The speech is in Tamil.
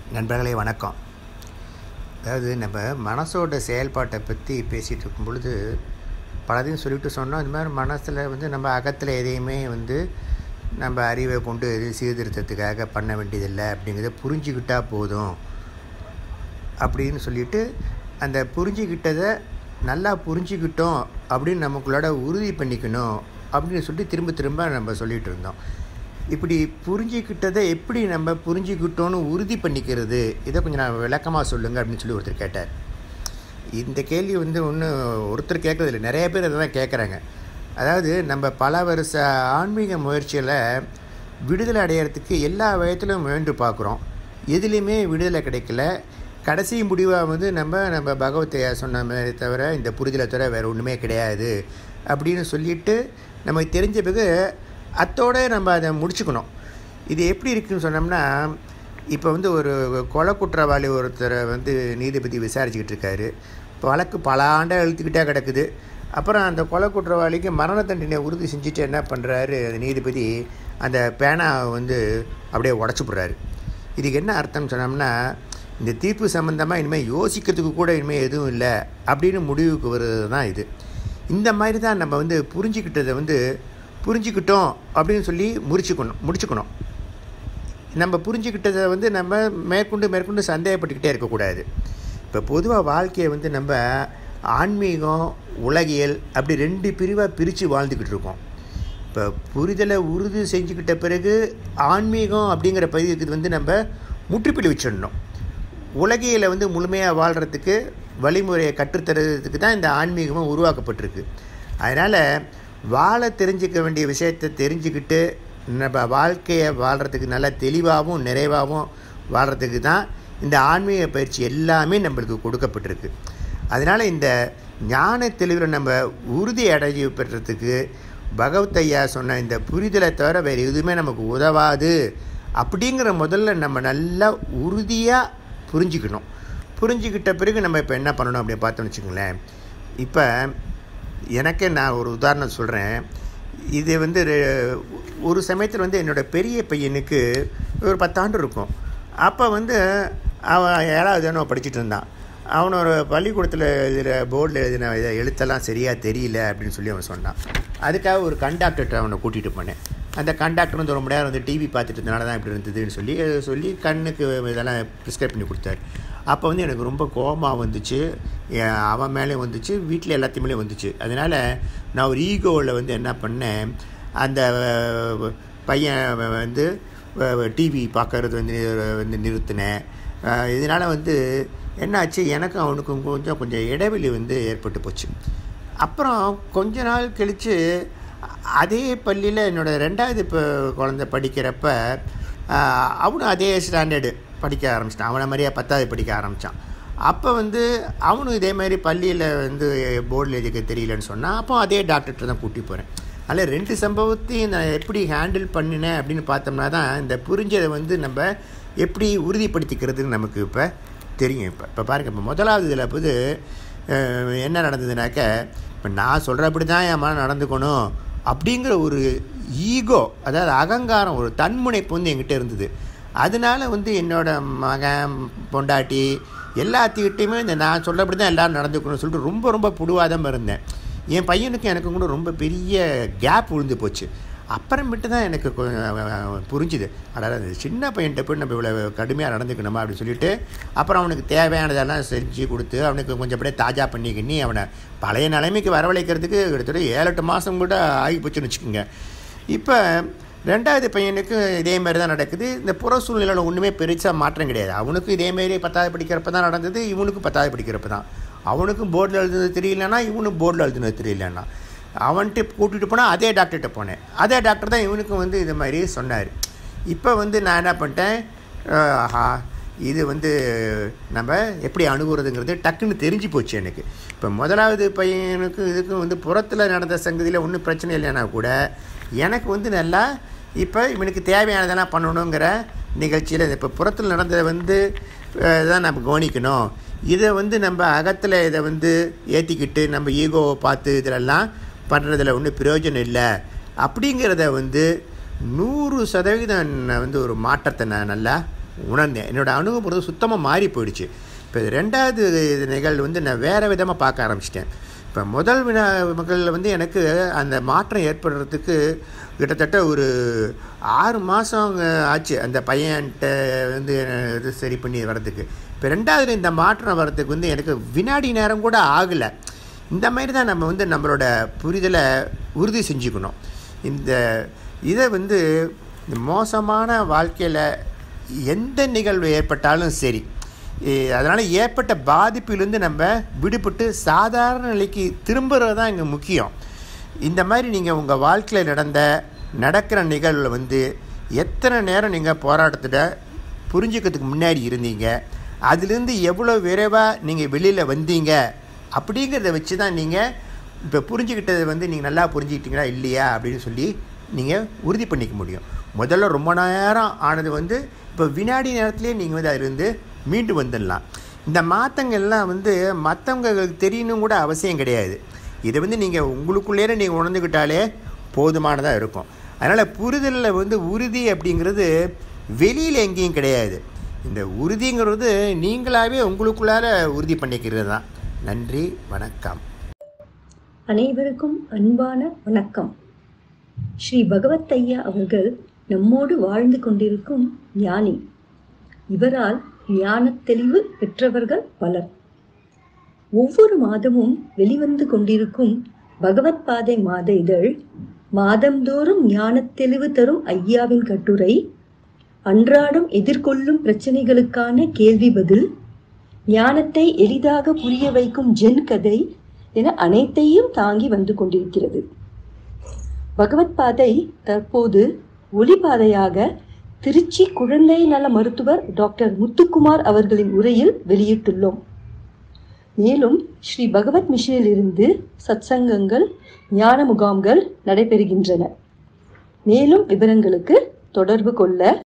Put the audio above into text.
நண்பர்களே வணக்கம் அதாவது நம்ம மனசோட செயல்பாட்டை பற்றி பேசிகிட்டு இருக்கும் பொழுது பலதையும் சொல்லிட்டு சொன்னோம் இந்த மாதிரி மனசில் வந்து நம்ம அகத்தில் எதையுமே வந்து நம்ம அறிவை கொண்டு எது சீர்திருத்தத்துக்காக பண்ண வேண்டியதில்லை அப்படிங்கிறத புரிஞ்சுக்கிட்டா போதும் அப்படின்னு சொல்லிட்டு அந்த புரிஞ்சுக்கிட்டதை நல்லா புரிஞ்சுக்கிட்டோம் அப்படின்னு நமக்குள்ளோட உறுதி பண்ணிக்கணும் அப்படின்னு சொல்லிட்டு திரும்ப திரும்ப நம்ம சொல்லிகிட்டு இருந்தோம் இப்படி புரிஞ்சுக்கிட்டதை எப்படி நம்ம புரிஞ்சுக்கிட்டோன்னு உறுதி பண்ணிக்கிறது இதை கொஞ்சம் நான் விளக்கமாக சொல்லுங்கள் அப்படின்னு சொல்லி ஒருத்தர் கேட்டார் இந்த கேள்வி வந்து ஒன்று ஒருத்தர் கேட்குறதில்ல நிறைய பேர் அதை தான் கேட்குறாங்க அதாவது நம்ம பல வருஷ ஆன்மீக முயற்சியில் விடுதலை அடையிறதுக்கு எல்லா வயத்திலும் முயன்று பார்க்குறோம் எதுலேயுமே விடுதலை கிடைக்கல கடைசி முடிவாக வந்து நம்ம நம்ம பகவத்தையா சொன்ன மாதிரி தவிர இந்த புரிதலை தவிர வேறு ஒன்றுமே கிடையாது அப்படின்னு சொல்லிட்டு நமக்கு தெரிஞ்ச பிறகு அத்தோடு நம்ம அதை முடிச்சுக்கணும் இது எப்படி இருக்குன்னு சொன்னோம்னா இப்போ வந்து ஒரு கொலை குற்றவாளி ஒருத்தரை வந்து நீதிபதி விசாரிச்சுக்கிட்டு இருக்காரு வழக்கு பல ஆண்டாக இழுத்துக்கிட்டே கிடக்குது அப்புறம் அந்த கொலை குற்றவாளிக்கு மரண தண்டனை உறுதி செஞ்சுட்டு என்ன பண்ணுறாரு அந்த நீதிபதி அந்த பேனாவை வந்து அப்படியே உடச்சி போடுறாரு இதுக்கு என்ன அர்த்தம்னு சொன்னோம்னா இந்த தீர்ப்பு சம்மந்தமாக இனிமேல் யோசிக்கிறதுக்கு கூட இனிமேல் எதுவும் இல்லை அப்படின்னு முடிவுக்கு வருது தான் இது இந்த மாதிரி தான் நம்ம வந்து புரிஞ்சுக்கிட்டதை வந்து புரிஞ்சுக்கிட்டோம் அப்படின்னு சொல்லி முடிச்சுக்கணும் முடிச்சுக்கணும் நம்ம புரிஞ்சுக்கிட்டதை வந்து நம்ம மேற்கொண்டு மேற்கொண்டு சந்தேகப்பட்டுக்கிட்டே இருக்கக்கூடாது இப்போ பொதுவாக வாழ்க்கையை வந்து நம்ம ஆன்மீகம் உலகியல் அப்படி ரெண்டு பிரிவாக பிரித்து வாழ்ந்துக்கிட்டு இருக்கோம் இப்போ புரிதலை உறுதி செஞ்சுக்கிட்ட பிறகு ஆன்மீகம் அப்படிங்கிற பதிவுக்கு வந்து நம்ம முற்றுப்புள்ளி வச்சிடணும் உலகியலை வந்து முழுமையாக வாழ்கிறதுக்கு வழிமுறையை கற்றுத்தரதுக்கு தான் இந்த ஆன்மீகமும் உருவாக்கப்பட்டிருக்கு அதனால் வாழ தெரிஞ்சுக்க வேண்டிய விஷயத்தை தெரிஞ்சுக்கிட்டு நம்ம வாழ்க்கையை வாழ்கிறதுக்கு நல்லா தெளிவாகவும் நிறைவாகவும் வாழ்கிறதுக்கு தான் இந்த ஆன்மீக பயிற்சி எல்லாமே நம்மளுக்கு கொடுக்கப்பட்டிருக்கு அதனால் இந்த ஞான தெளிவில் நம்ம உறுதி அடைஞ்சு பெறத்துக்கு பகவத் ஐயா சொன்ன இந்த புரிதலை தவிர வேறு எதுவுமே நமக்கு உதவாது அப்படிங்கிற முதல்ல நம்ம நல்லா உறுதியாக புரிஞ்சுக்கணும் புரிஞ்சுக்கிட்ட பிறகு நம்ம இப்போ என்ன பண்ணணும் அப்படின்னு பார்த்தோம்னு வச்சுக்கோங்களேன் இப்போ எனக்கே நான் ஒரு உதாரணம் சொல்கிறேன் இது வந்து ஒரு சமயத்தில் வந்து என்னோடய பெரிய பையனுக்கு ஒரு பத்தாண்டு இருக்கும் அப்போ வந்து அவன் ஏழாவது அவன் படிச்சுட்டு இருந்தான் அவனோட பள்ளிக்கூடத்தில் எழுதுகிற போர்டில் எழுதின இதை எழுத்தெல்லாம் சரியாக தெரியல அப்படின்னு சொல்லி அவன் சொன்னான் அதுக்காக ஒரு கண்டாக்டர்கிட்ட அவனை கூட்டிகிட்டு போனேன் அந்த கண்டாக்டர் வந்து ரொம்ப நேரம் வந்து டிவி பார்த்துட்டு இருந்தனால தான் இப்படி இருந்ததுன்னு சொல்லி சொல்லி கண்ணுக்கு இதெல்லாம் ப்ரிஸ்கிரைப் பண்ணி கொடுத்தாரு அப்போ வந்து எனக்கு ரொம்ப கோபமாக வந்துச்சு அவன் மேலேயும் வந்துச்சு வீட்டில் எல்லாத்தையும் மேலேயும் வந்துச்சு அதனால் நான் ஒரு ஈகோவில் வந்து என்ன பண்ணேன் அந்த பையன் வந்து டிவி பார்க்கறது வந்து வந்து நிறுத்தினேன் இதனால் வந்து என்னாச்சு எனக்கும் அவனுக்கும் கொஞ்சம் கொஞ்சம் இடைவெளி வந்து ஏற்பட்டு போச்சு அப்புறம் கொஞ்ச நாள் கழித்து அதே பள்ளியில் என்னோடய ரெண்டாவது இப்போ குழந்த படிக்கிறப்ப அவனும் அதே ஸ்டாண்டர்டு படிக்க ஆரம்பிச்சிட்டான் அவனை மாதிரியே பத்தாவது படிக்க ஆரம்பித்தான் அப்போ வந்து அவனும் இதே மாதிரி பள்ளியில் வந்து போர்டில் எழுதிக்க தெரியலன்னு சொன்னான் அப்போ அதே டாக்டர்கிட்ட தான் கூட்டி போகிறேன் அதில் ரெண்டு சம்பவத்தையும் நான் எப்படி ஹேண்டில் பண்ணினேன் அப்படின்னு பார்த்தோம்னா தான் இந்த புரிஞ்சதை வந்து நம்ம எப்படி உறுதிப்படுத்திக்கிறதுன்னு நமக்கு இப்போ தெரியும் இப்போ இப்போ பாருங்கள் இப்போ முதலாவது இதில் போது என்ன நடந்ததுனாக்க இப்போ நான் சொல்கிறபடி தான் என் மனம் நடந்துக்கணும் அப்படிங்கிற ஒரு ஈகோ அதாவது அகங்காரம் ஒரு தன்முனைப்பு வந்து என்கிட்ட இருந்தது அதனால வந்து என்னோடய மகன் பொண்டாட்டி எல்லாத்துக்கிட்டையுமே இந்த நான் சொல்கிறபடி தான் எல்லோரும் நடந்துக்கணும்னு சொல்லிட்டு ரொம்ப ரொம்ப புடுவாதமாக இருந்தேன் என் பையனுக்கும் எனக்கு கூட ரொம்ப பெரிய கேப் விழுந்து போச்சு அப்புறமேட்டு தான் எனக்கு புரிஞ்சுது அதாவது சின்ன பையன்கிட்ட போய் நம்ம இவ்வளோ கடுமையாக நடந்துக்கணுமா அப்படின்னு சொல்லிட்டு அப்புறம் அவனுக்கு தேவையானதெல்லாம் செஞ்சு கொடுத்து அவனுக்கு கொஞ்சம் அப்படியே தாஜா பண்ணிக்கிண்ணி அவனை பழைய நிலைமைக்கு வரவழைக்கிறதுக்கு கிட்டத்தட்ட ஏழு எட்டு மாதம் கூட ஆகி போச்சுன்னு வச்சுக்கோங்க இப்போ ரெண்டாவது பையனுக்கு இதே மாதிரி தான் நடக்குது இந்த புற சூழ்நிலையில் ஒன்றுமே பெருசாக மாற்றம் கிடையாது அவனுக்கும் இதேமாரி பத்தாவது படிக்கிறப்ப தான் நடந்தது இவனுக்கும் பத்தாவது படிக்கிறப்ப தான் அவனுக்கும் போர்டில் எழுதுனது தெரியலன்னா இவனும் போர்டில் எழுதுனது தெரியலன்னா அவன்கிட்ட கூட்டிகிட்டு போனால் அதே டாக்டர்கிட்ட போனேன் அதே டாக்டர் தான் இவனுக்கும் வந்து இது மாதிரி சொன்னார் இப்போ வந்து நான் என்ன பண்ணிட்டேன் ஆஹா இது வந்து நம்ம எப்படி அணுகுறதுங்கிறது டக்குன்னு தெரிஞ்சு போச்சு எனக்கு இப்போ முதலாவது பையனுக்கு இதுக்கும் வந்து புறத்தில் நடந்த சங்கதியில் ஒன்றும் பிரச்சனை இல்லைன்னா கூட எனக்கு வந்து நல்லா இப்போ இவனுக்கு தேவையானதெல்லாம் பண்ணணுங்கிற நிகழ்ச்சியில் இப்போ புறத்தில் நடந்ததை வந்து தான் நம்ம கவனிக்கணும் இதை வந்து நம்ம அகத்தில் இதை வந்து ஏற்றிக்கிட்டு நம்ம ஈகோவை பார்த்து இதிலெல்லாம் பண்ணுறதுல ஒன்றும் பிரயோஜனம் இல்லை அப்படிங்கிறத வந்து நூறு சதவீதம் நான் வந்து ஒரு மாற்றத்தை நான் நல்லா உணர்ந்தேன் என்னோடய அணுகுமுறை சுத்தமாக மாறி போயிடுச்சு இப்போ இது ரெண்டாவது இது நிகழ்வு வந்து நான் வேறு விதமாக பார்க்க ஆரம்பிச்சிட்டேன் இப்போ முதல் வினா மகளில் வந்து எனக்கு அந்த மாற்றம் ஏற்படுறதுக்கு கிட்டத்தட்ட ஒரு ஆறு மாதம் ஆச்சு அந்த பையன்கிட்ட வந்து இது சரி பண்ணி வர்றதுக்கு இப்போ ரெண்டாவது இந்த மாற்றம் வர்றதுக்கு வந்து எனக்கு வினாடி நேரம் கூட ஆகலை இந்த மாதிரி தான் நம்ம வந்து நம்மளோட புரிதலை உறுதி செஞ்சுக்கணும் இந்த இதை வந்து இந்த மோசமான வாழ்க்கையில் எந்த நிகழ்வு ஏற்பட்டாலும் சரி அதனால் ஏற்பட்ட பாதிப்பிலிருந்து நம்ம விடுபட்டு சாதாரண நிலைக்கு திரும்புகிறது தான் இங்கே முக்கியம் இந்த மாதிரி நீங்கள் உங்கள் வாழ்க்கையில் நடந்த நடக்கிற நிகழ்வில் வந்து எத்தனை நேரம் நீங்கள் போராட்டத்தில் புரிஞ்சுக்கிறதுக்கு முன்னாடி இருந்தீங்க அதுலேருந்து எவ்வளோ விரைவாக நீங்கள் வெளியில் வந்தீங்க அப்படிங்கிறத வச்சு தான் நீங்கள் இப்போ புரிஞ்சுக்கிட்டதை வந்து நீங்கள் நல்லா புரிஞ்சுக்கிட்டீங்களா இல்லையா அப்படின்னு சொல்லி நீங்கள் உறுதி பண்ணிக்க முடியும் முதல்ல ரொம்ப நேரம் ஆனது வந்து இப்போ வினாடி நேரத்துலேயே நீங்கள் வந்து அதிலிருந்து மீண்டு வந்துடலாம் இந்த மாற்றங்கள்லாம் வந்து மற்றவங்களுக்கு தெரியணும் கூட அவசியம் கிடையாது இதை வந்து நீங்கள் உங்களுக்குள்ளேயே நீங்கள் உணர்ந்துக்கிட்டாலே போதுமானதாக இருக்கும் அதனால் புரிதலில் வந்து உறுதி அப்படிங்கிறது வெளியில் எங்கேயும் கிடையாது இந்த உறுதிங்கிறது நீங்களாகவே உங்களுக்குள்ளார உறுதி பண்ணிக்கிறது தான் நன்றி வணக்கம் அனைவருக்கும் அன்பான வணக்கம் ஸ்ரீ பகவத் ஐயா அவர்கள் நம்மோடு வாழ்ந்து கொண்டிருக்கும் ஞானி இவரால் ஞானத் தெளிவு பெற்றவர்கள் பலர் ஒவ்வொரு மாதமும் வெளிவந்து கொண்டிருக்கும் பகவத் பாதை மாத இதழ் மாதந்தோறும் ஞானத் தெளிவு தரும் ஐயாவின் கட்டுரை அன்றாடம் எதிர்கொள்ளும் பிரச்சனைகளுக்கான கேள்வி பதில் ஞானத்தை எளிதாக புரிய வைக்கும் ஜென் கதை என அனைத்தையும் தாங்கி வந்து கொண்டிருக்கிறது பகவத் பாதை தற்போது ஒளிபாதையாக திருச்சி குழந்தை நல மருத்துவர் டாக்டர் முத்துக்குமார் அவர்களின் உரையில் வெளியிட்டுள்ளோம் மேலும் ஸ்ரீ பகவத் மிஷனில் இருந்து சத்சங்கங்கள் ஞான முகாம்கள் நடைபெறுகின்றன மேலும் விவரங்களுக்கு தொடர்பு கொள்ள